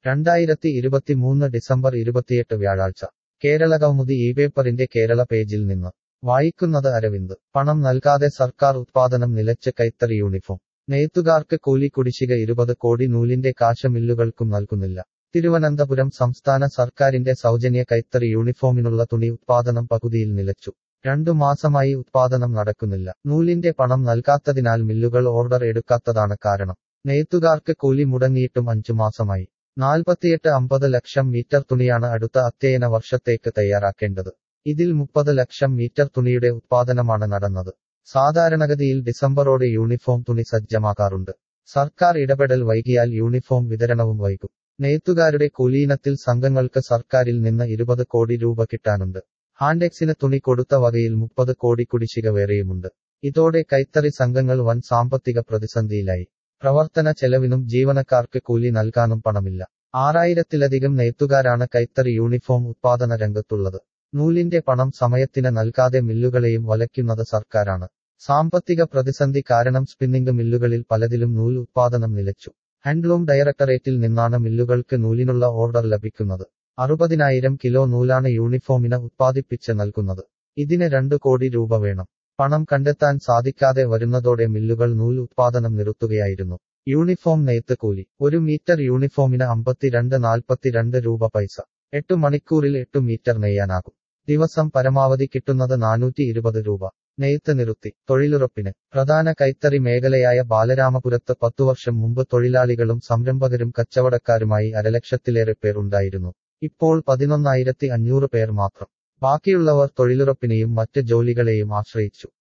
രണ്ടായിരത്തി ഇരുപത്തിമൂന്ന് ഡിസംബർ ഇരുപത്തിയെട്ട് വ്യാഴാഴ്ച കേരള കൗമുദി ഈ പേപ്പറിന്റെ കേരള പേജിൽ നിന്ന് വായിക്കുന്നത് അരവിന്ദ് പണം നൽകാതെ സർക്കാർ ഉത്പാദനം നിലച്ച് കൈത്തറി യൂണിഫോം നെയ്ത്തുകാർക്ക് കൂലി കുടിശ്ശിക ഇരുപത് കോടി നൂലിന്റെ കാശ് മില്ലുകൾക്കും നൽകുന്നില്ല തിരുവനന്തപുരം സംസ്ഥാന സർക്കാരിന്റെ സൗജന്യ കൈത്തറി യൂണിഫോമിനുള്ള തുണി ഉത്പാദനം പകുതിയിൽ നിലച്ചു രണ്ടു മാസമായി ഉത്പാദനം നടക്കുന്നില്ല നൂലിന്റെ പണം നൽകാത്തതിനാൽ മില്ലുകൾ ഓർഡർ എടുക്കാത്തതാണ് കാരണം നെയ്ത്തുകാർക്ക് കൂലി മുടങ്ങിയിട്ടും അഞ്ചു മാസമായി നാൽപ്പത്തിയെട്ട് അമ്പത് ലക്ഷം മീറ്റർ തുണിയാണ് അടുത്ത അധ്യയന വർഷത്തേക്ക് തയ്യാറാക്കേണ്ടത് ഇതിൽ മുപ്പത് ലക്ഷം മീറ്റർ തുണിയുടെ ഉത്പാദനമാണ് നടന്നത് സാധാരണഗതിയിൽ ഡിസംബറോടെ യൂണിഫോം തുണി സജ്ജമാക്കാറുണ്ട് സർക്കാർ ഇടപെടൽ വൈകിയാൽ യൂണിഫോം വിതരണവും വൈകും നെയ്ത്തുകാരുടെ കൂലിയിനത്തിൽ സംഘങ്ങൾക്ക് സർക്കാരിൽ നിന്ന് ഇരുപത് കോടി രൂപ കിട്ടാനുണ്ട് ഹാൻഡെക്സിന് തുണി കൊടുത്ത വകയിൽ മുപ്പത് കോടി കുടിശ്ശിക വേറെയുമുണ്ട് ഇതോടെ കൈത്തറി സംഘങ്ങൾ വൻ സാമ്പത്തിക പ്രതിസന്ധിയിലായി പ്രവർത്തന ചെലവിനും ജീവനക്കാർക്ക് കൂലി നൽകാനും പണമില്ല ആറായിരത്തിലധികം നെയ്ത്തുകാരാണ് കൈത്തറി യൂണിഫോം ഉത്പാദന രംഗത്തുള്ളത് നൂലിന്റെ പണം സമയത്തിന് നൽകാതെ മില്ലുകളെയും വലയ്ക്കുന്നത് സർക്കാരാണ് സാമ്പത്തിക പ്രതിസന്ധി കാരണം സ്പിന്നിംഗ് മില്ലുകളിൽ പലതിലും നൂൽ ഉത്പാദനം നിലച്ചു ഹാൻഡ്ലൂം ഡയറക്ടറേറ്റിൽ നിന്നാണ് മില്ലുകൾക്ക് നൂലിനുള്ള ഓർഡർ ലഭിക്കുന്നത് അറുപതിനായിരം കിലോ നൂലാണ് യൂണിഫോമിന് ഉത്പാദിപ്പിച്ച് നൽകുന്നത് ഇതിന് രണ്ടു കോടി രൂപ വേണം പണം കണ്ടെത്താൻ സാധിക്കാതെ വരുന്നതോടെ മില്ലുകൾ നൂൽ ഉത്പാദനം നിർത്തുകയായിരുന്നു യൂണിഫോം നെയ്ത്ത് കൂലി ഒരു മീറ്റർ യൂണിഫോമിന് അമ്പത്തിരണ്ട് നാൽപ്പത്തിരണ്ട് രൂപ പൈസ എട്ട് മണിക്കൂറിൽ എട്ട് മീറ്റർ നെയ്യാനാകും ദിവസം പരമാവധി കിട്ടുന്നത് നാനൂറ്റി ഇരുപത് രൂപ നെയ്ത്ത് നിർത്തി തൊഴിലുറപ്പിന് പ്രധാന കൈത്തറി മേഖലയായ ബാലരാമപുരത്ത് പത്തുവർഷം മുമ്പ് തൊഴിലാളികളും സംരംഭകരും കച്ചവടക്കാരുമായി അരലക്ഷത്തിലേറെ പേർ ഉണ്ടായിരുന്നു ഇപ്പോൾ പതിനൊന്നായിരത്തി അഞ്ഞൂറ് പേർ മാത്രം ബാക്കിയുള്ളവർ തൊഴിലുറപ്പിനെയും മറ്റ് ജോലികളെയും ആശ്രയിച്ചു